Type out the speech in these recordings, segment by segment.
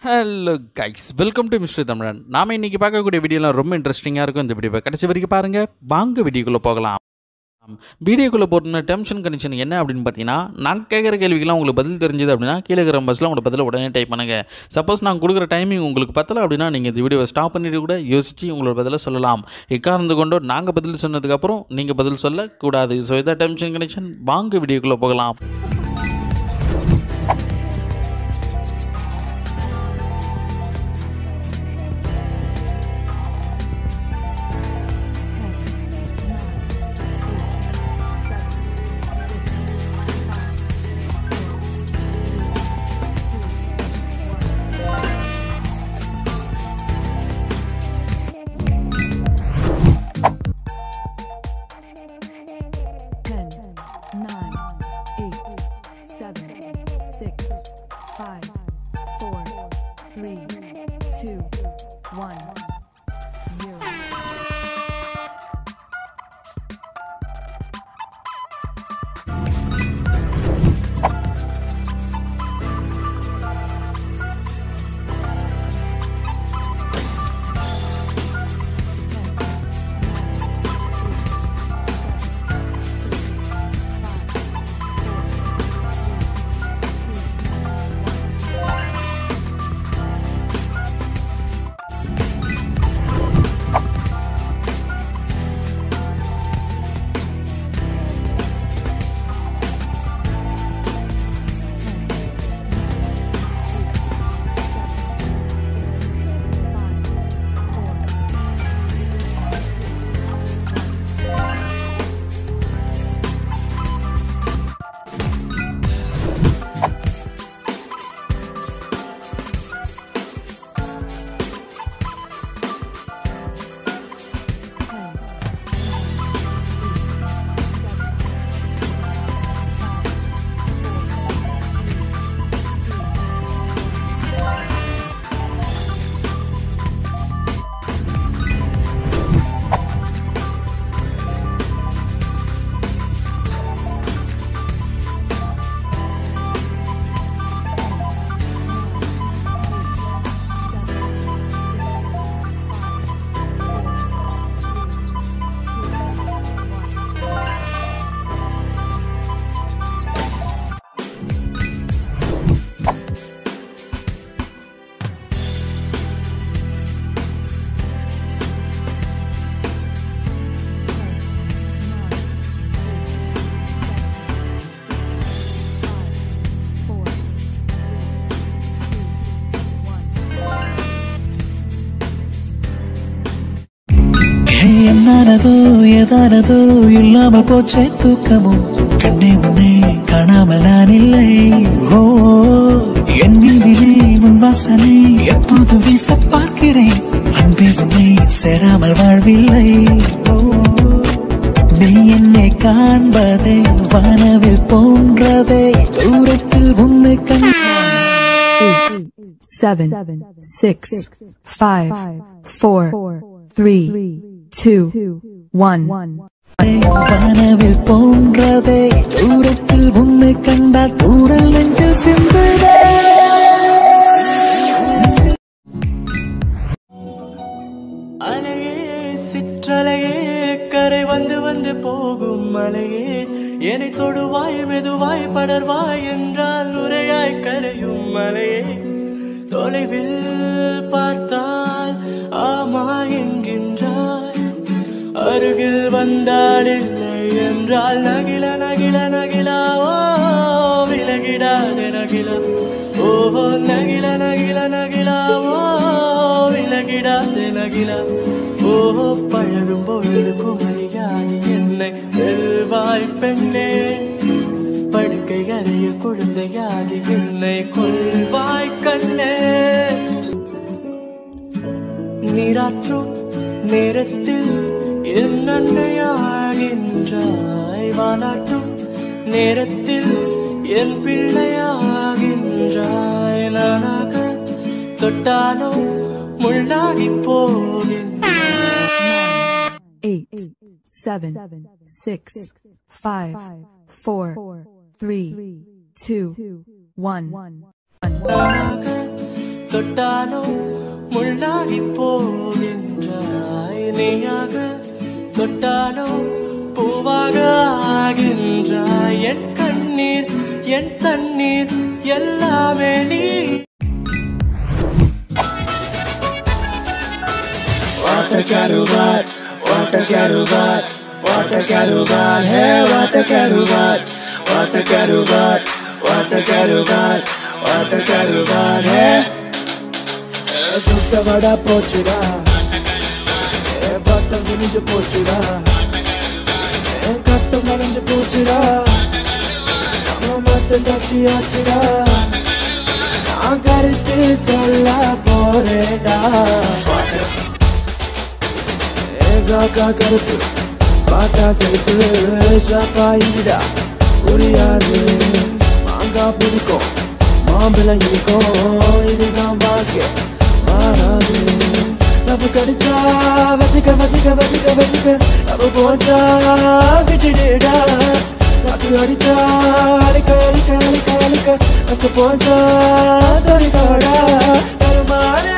Hello guys welcome to mister Tamizhan நாம இன்னைக்கு பார்க்கக்கூடிய வீடியோலாம் ரொம்ப இன்ட்ரெஸ்டிங்காக இருக்கும் இந்த வீடியோவை கடைசி வரைக்கும் பாருங்கள் வாங்க வீடியோக்குள்ளே போகலாம் வீடியோக்குள்ளே போட்டுன டெம்ஷன் கண்டிஷன் என்ன அப்படின்னு பார்த்தீங்கன்னா நான் கேட்குற கேள்விக்கெல்லாம் உங்களுக்கு பதில் தெரிஞ்சது அப்படின்னா கீழே இருக்கிற பஸ்ஸில் உங்களோட பதில் உடனே டைப் பண்ணுங்கள் சப்போஸ் நான் கொடுக்குற டைமிங் உங்களுக்கு பத்தலை அப்படின்னா நீங்கள் இந்த வீடியோவை ஸ்டாப் பண்ணிட்டு கூட யோசித்து உங்களோட பதிலை சொல்லலாம் எக்காரணத்து கொண்டோ நாங்கள் பதில் சொன்னதுக்கப்புறம் நீங்கள் பதில் சொல்லக்கூடாது ஸோ இதான் டெம்ஷன் கண்டிஷன் வாங்க வீடியோக்குள்ளே போகலாம் Ten, nine, eight, seven, six, five, four, three, two, one, zero. Ten, four, என்னானதோ ஏதானதோ இல்லாமல் போச்சே தூக்கமும் கண்ணே உன்னை காணாமல் நான் இல்லை ஓ என் மீதிலே உன் வாசனை எப்போது வீச பார்க்கிறேன் அன்பே உன்னை சேராமல் வாழ்வில்லை ஓ நீ என்னை காண்பதே வானவில் போன்றதே தூரத்தில் உன்னை கண் eight, seven, six, five, four, three, two, one. வானவில் போன்றதே தூரத்தில் உன்னை கண்டால் தூரல் நெஞ்சில் சிந்துதே அலையே சிற்றலையே கரை வந்து வந்து போகும் மலையே என்னை தொடுவாய் மெதுவாய் படர்வாய் என்றால் நுரையாய் கரையும் மலையே தொலைவில் பார்த்தால் ஆமா என்கின்றாய் அருகில் வந்தால் இல்லை என்றால் நகில நகில நகிலா ஓ விலகிடாதே நகிலா ஓஹோ நகில நகில நகிலா ஓ விலகிடாதே நகிலா ஓஹோ பழகும் பொழுது குமரியாதி என்னை வெல்வாய் பெண்ணே படுக்கை அறையில் குழந்தையாகி என்னை கொள்வாய் கண்ணே நீராற்றும் நேரத்தில் என் அன்னையாகின்றாய் வாலாட்டும் நேரத்தில் என் பிள்ளையாகின்றாய் நானாக தொட்டாலோ முள்ளாகி போகின்றாய் eight, seven, six, five, four, three, two, one. நானாக தொட்டாலும் முள்ளாகி போகின்றாய் நீயாக தொட்டாலும் பூவாக ஆகின்றாய் என் கண்ணீர் என் தண்ணீர் எல்லாமே நீ Water karubat, water karubat, water karubat, hey water karubat, water karubat, water karubat, water karubat, hey. சுத்தவடா போச்சுடா என் பட்டம் விரிஞ்சு போச்சுடா என் கட்டம் மறைஞ்சு போச்சுடா அவன் மட்டும் தட்டியாச்சுடா நான் கருத்து சொல்ல போறேடா ஏகாக்கா கருப்பு பாட்டா செருப்பு ஷாப்பாயிடா புரியாது மாங்காய் பிடிக்கும் மாம்பழம் இருக்கும் இதுதான் பாக்கிய மாறாது நம்ம கடிச்சா வச்சுக்க வச்சுக்க வச்சுக்க வச்சுக்க நம்ம போச்சா விட்டுடுடா நாக்கு அடிச்சா அடிக்க அடிக்க அடிக்க அடிக்க நமக்கு போச்சா தொடிக்காடா பெருமானே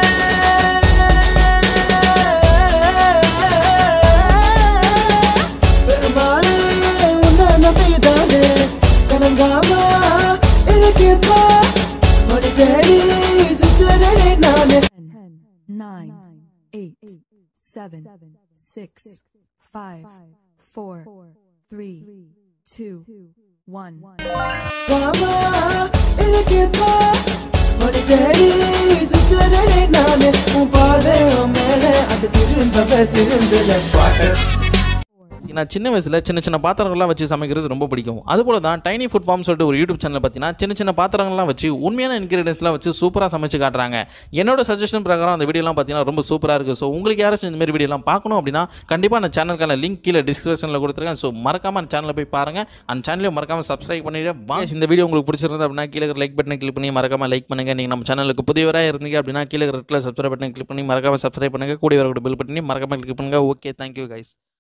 பெருமாளே உன்னை நம்பிதானே கலங்காம இருக்கேப்பா மணி தேடி சுத்தரே நானே Ten, nine, eight, seven, six, five, four, three, two, one. காமா இருக்கேப்பா மணி தேடி சுத்தரே நானே உன் பாதை மேலே அது திரும்பவே திரும்பல பாட்டு நான் சின்ன வயசில் சின்ன சின்ன பாத்திரங்கள்லாம் வச்சு சமைக்கிறது ரொம்ப பிடிக்கும் அதுபோல தான் டைனி ஃபுட் ஃபார்ம் சொல்லிட்டு ஒரு யூடியூப் சேனல் பார்த்தீங்கன்னா சின்ன சின்ன பாத்திரங்கள்லாம் வச்சு உண்மையான இன்கிரீடியன்ஸ்லாம் வச்சு சூப்பராக சமைச்சு காட்டுறாங்க என்னோட சஜஷன் பிரகாரம் அந்த வீடியோலாம் பார்த்தீங்கன்னா ரொம்ப சூப்பராக இருக்குது ஸோ உங்களுக்கு யாராச்சும் இந்த மாதிரி வீடியோலாம் பார்க்கணும் அப்படின்னா கண்டிப்பாக அந்த சேனலுக்கான லிங்க் கீழே டிஸ்கிரிப்ஷனில் கொடுத்துருக்கேன் ஸோ மறக்காம அந்த சேனலை போய் பாருங்கள் அந்த சேனலையும் மறக்காம சப்ஸ்கிரைப் பண்ணிட்டு வாங்க இந்த வீடியோ உங்களுக்கு பிடிச்சிருந்தது அப்படின்னா கீழே லைக் பட்டனை கிளிக் பண்ணி மறக்காம லைக் பண்ணுங்க நீங்கள் நம்ம சேனலுக்கு புதியவராக இருந்தீங்க அப்படின்னா கீழே ரெட்டில் சப்ஸ்கிரைப் பட்டனை கிளிக் பண்ணி மறக்காம சப்ஸ்கிரைப் பண்ணுங்க கூடிய வரக்கூடிய பில் பண்ணி மறக்காம கிளிக் பண்ணுங்க ஓகே தேங்க்யூ கைஸ்